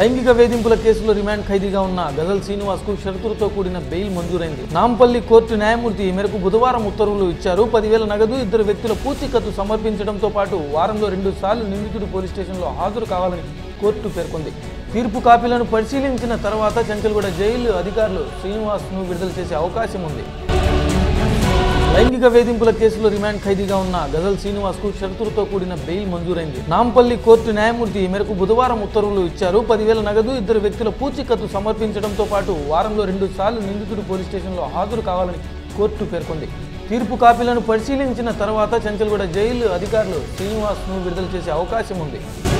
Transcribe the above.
లైంగిక వేధింపుల కేసులో రిమాండ్ ఖైదీగా ఉన్న గజల్ శ్రీనివాస్ కు షరతులతో కూడిన బెయిల్ మంజూరైంది నాంపల్లి కోర్టు న్యాయమూర్తి ఈ మేరకు బుధవారం ఉత్తర్వులు ఇచ్చారు పదివేల నగదు ఇద్దరు వ్యక్తుల పూచీకత్తు సమర్పించడంతో పాటు వారంలో రెండు సార్లు నిందితుడు పోలీస్ స్టేషన్లో హాజరు కావాలని కోర్టు పేర్కొంది తీర్పు కాపీలను పరిశీలించిన తర్వాత చంచల్గూడ జైలు అధికారులు శ్రీనివాస్ను విడుదల చేసే అవకాశం ఉంది లైంగిక వేధింపుల కేసులో రిమాండ్ ఖైదీగా ఉన్న గజల్ శ్రీనివాస్ కు షరతులతో కూడిన బెయిల్ మంజూరైంది నాంపల్లి కోర్టు న్యాయమూర్తి ఈ మేరకు బుధవారం ఉత్తర్వులు ఇచ్చారు పదివేల నగదు ఇద్దరు వ్యక్తుల పూచీకత్తు సమర్పించడంతో పాటు వారంలో రెండు సార్లు నిందితుడు పోలీస్ స్టేషన్లో హాజరు కావాలని కోర్టు పేర్కొంది తీర్పు కాపీలను పరిశీలించిన తర్వాత చంచల్గూడ జైలు అధికారులు శ్రీనివాస్ను విడుదల చేసే అవకాశం ఉంది